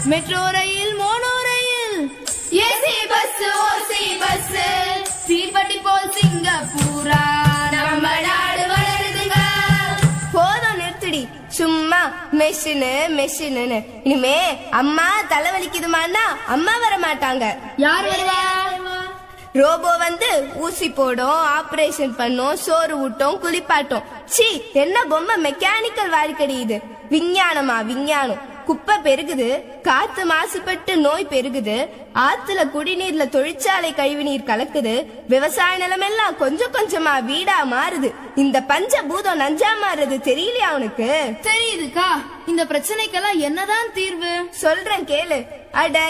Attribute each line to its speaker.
Speaker 1: metro rail mono rail AC bus OC bus தீப்பெட்டி போல் சிங்கப்பூரா நம்ம நாடு வளருதுங்க
Speaker 2: போதும் நிறுத்துடி சும்மா மெஷினு மெஷின்னு இனிமே அம்மா தலைவலிக்குதுமான்னா அம்மா வர மாட்டாங்க
Speaker 1: யார் வருவா
Speaker 2: ரோபோ வந்து ஊசி போடும் ஆபரேஷன் பண்ணும் சோறு ஊட்டும் குளிப்பாட்டும் சி என்ன பொம்மை மெக்கானிக்கல் வாழ்க்கடி இது விஞ்ஞானமா விஞ்ஞானம் குப்பை பெருகுது காத்து மாசுபட்டு நோய் பெருகுது ஆத்துல குடிநீர்ல தொழிற்சாலை கழிவுநீர் கலக்குது விவசாய நிலமெல்லாம் கொஞ்சம் கொஞ்சமா வீடா மாறுது இந்த பஞ்ச பூதம் நஞ்சா மாறுது தெரியலையா உனக்கு
Speaker 1: தெரியுதுக்கா இந்த பிரச்சனைக்கெல்லாம் என்னதான் தீர்வு
Speaker 2: சொல்றேன் கேளு அட